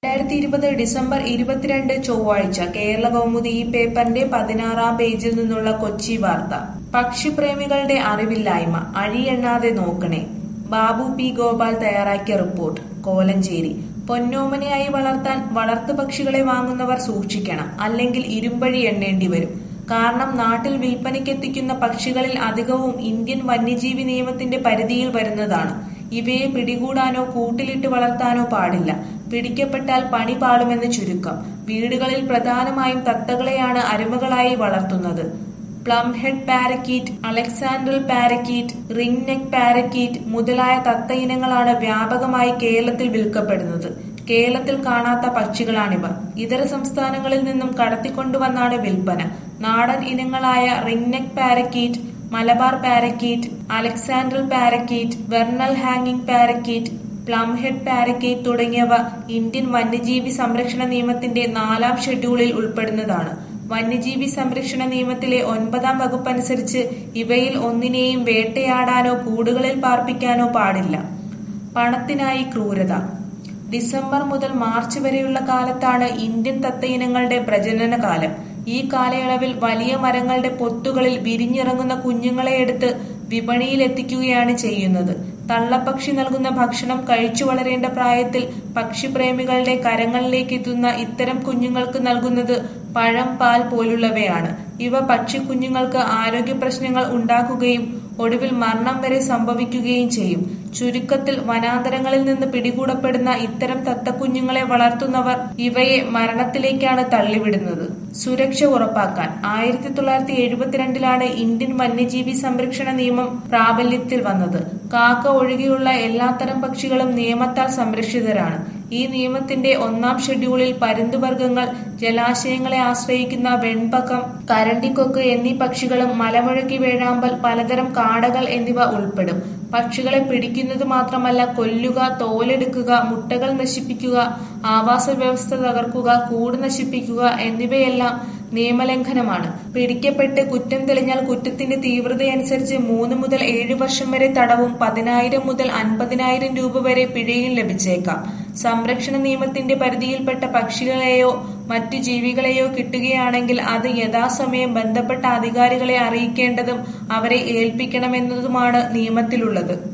രണ്ടായിരത്തി ഇരുപത് ഡിസംബർ ഇരുപത്തിരണ്ട് ചൊവ്വാഴ്ച കേരള കൗമുദി ഈ പേപ്പറിന്റെ പതിനാറാം പേജിൽ നിന്നുള്ള കൊച്ചി വാർത്ത പക്ഷിപ്രേമികളുടെ അറിവില്ലായ്മ അഴിയെണ്ണാതെ നോക്കണേ ബാബു പി ഗോപാൽ തയ്യാറാക്കിയ റിപ്പോർട്ട് കോലഞ്ചേരി പൊന്നോമനയായി വളർത്താൻ വളർത്തു പക്ഷികളെ വാങ്ങുന്നവർ സൂക്ഷിക്കണം അല്ലെങ്കിൽ ഇരുമ്പഴി എണ്ണേണ്ടി വരും കാരണം നാട്ടിൽ വിൽപ്പനയ്ക്കെത്തിക്കുന്ന പക്ഷികളിൽ അധികവും ഇന്ത്യൻ വന്യജീവി നിയമത്തിന്റെ പരിധിയിൽ വരുന്നതാണ് ഇവയെ പിടികൂടാനോ കൂട്ടിലിട്ട് വളർത്താനോ പാടില്ല പിടിക്കപ്പെട്ടാൽ പണി പാളുമെന്ന് ചുരുക്കം വീടുകളിൽ പ്രധാനമായും തത്തകളെയാണ് അരുമകളായി വളർത്തുന്നത് plum head parakeet Alexandrine parakeet ring neck parakeet മുതലായ തത്ത ഇനങ്ങളാണ് വ്യാപകമായി കേരളത്തിൽ വിൽക്കപ്പെടുന്നത് കേരളത്തിൽ കാണാത്ത പക്ഷികളാണിവ ഇതര സംസ്ഥാനങ്ങളിൽ നിന്നും കടത്തിക്കൊണ്ടുവന്നാണ് വിൽപ്പന നാടൻ ഇനങ്ങളായ ring neck parakeet Malabar parakeet Alexandrine parakeet vernal hanging parakeet plum head parakeet തുടങ്ങിയവ ഇന്ത്യൻ വന്യജീവി സംരക്ഷണ നിയമത്തിന്റെ നാലാം ഷെഡ്യൂളിൽ ഉൾപ്പെടുന്നതാണ് വന്യജീവി സംരക്ഷണ നിയമത്തിലെ ഒൻപതാം വകുപ്പനുസരിച്ച് ഇവയിൽ ഒന്നിനെയും വേട്ടയാടാനോ കൂടുകളിൽ പാർപ്പിക്കാനോ പാടില്ല പണത്തിനായി ക്രൂരത ഡിസംബർ മുതൽ മാർച്ച് വരെയുള്ള കാലത്താണ് ഇന്ത്യൻ തത്തയിനങ്ങളുടെ പ്രജനന കാലം ഈ കാലയളവിൽ വലിയ മരങ്ങളുടെ പൊത്തുകളിൽ വിരിഞ്ഞിറങ്ങുന്ന കുഞ്ഞുങ്ങളെ എടുത്ത് വിപണിയിൽ എത്തിക്കുകയാണ് ചെയ്യുന്നത് തള്ളപ്പക്ഷി നൽകുന്ന ഭക്ഷണം കഴിച്ചു വളരേണ്ട പ്രായത്തിൽ പക്ഷിപ്രേമികളുടെ കരങ്ങളിലേക്ക് എത്തുന്ന ഇത്തരം കുഞ്ഞുങ്ങൾക്ക് നൽകുന്നത് പഴം പാൽ പോലുള്ളവയാണ് ഇവ പക്ഷിക്കുഞ്ഞുങ്ങൾക്ക് ആരോഗ്യ പ്രശ്നങ്ങൾ ഉണ്ടാക്കുകയും ഒടുവിൽ മരണം വരെ സംഭവിക്കുകയും ചെയ്യും ചുരുക്കത്തിൽ വനാന്തരങ്ങളിൽ നിന്ന് പിടികൂടപ്പെടുന്ന ഇത്തരം തത്തക്കുഞ്ഞുങ്ങളെ വളർത്തുന്നവർ ഇവയെ മരണത്തിലേക്കാണ് തള്ളിവിടുന്നത് സുരക്ഷ ഉറപ്പാക്കാൻ ആയിരത്തി തൊള്ളായിരത്തി എഴുപത്തിരണ്ടിലാണ് ഇന്ത്യൻ വന്യജീവി സംരക്ഷണ നിയമം പ്രാബല്യത്തിൽ വന്നത് കാക്ക ഒഴികെയുള്ള എല്ലാത്തരം പക്ഷികളും നിയമത്താൽ സംരക്ഷിതരാണ് ഈ നിയമത്തിന്റെ ഒന്നാം ഷെഡ്യൂളിൽ പരുന്തുവർഗ്ഗങ്ങൾ ജലാശയങ്ങളെ ആശ്രയിക്കുന്ന വെൺപക്കം കരണ്ടിക്കൊക്ക് എന്നീ പക്ഷികളും മലമുഴക്കി വേഴാമ്പൽ പലതരം കാടകൾ എന്നിവ ഉൾപ്പെടും പക്ഷികളെ പിടിക്കുന്നത് മാത്രമല്ല കൊല്ലുക തോലെടുക്കുക മുട്ടകൾ നശിപ്പിക്കുക ആവാസ വ്യവസ്ഥ തകർക്കുക കൂട് നശിപ്പിക്കുക എന്നിവയെല്ലാം നിയമലംഘനമാണ് പിടിക്കപ്പെട്ട് കുറ്റം തെളിഞ്ഞാൽ കുറ്റത്തിന്റെ തീവ്രതയനുസരിച്ച് മൂന്ന് മുതൽ ഏഴ് വർഷം വരെ തടവും പതിനായിരം മുതൽ അൻപതിനായിരം രൂപ വരെ പിഴയും ലഭിച്ചേക്കാം സംരക്ഷണ നിയമത്തിന്റെ പരിധിയിൽപ്പെട്ട പക്ഷികളെയോ മറ്റു ജീവികളെയോ കിട്ടുകയാണെങ്കിൽ അത് യഥാസമയം ബന്ധപ്പെട്ട അധികാരികളെ അറിയിക്കേണ്ടതും അവരെ ഏൽപ്പിക്കണമെന്നതുമാണ് നിയമത്തിലുള്ളത്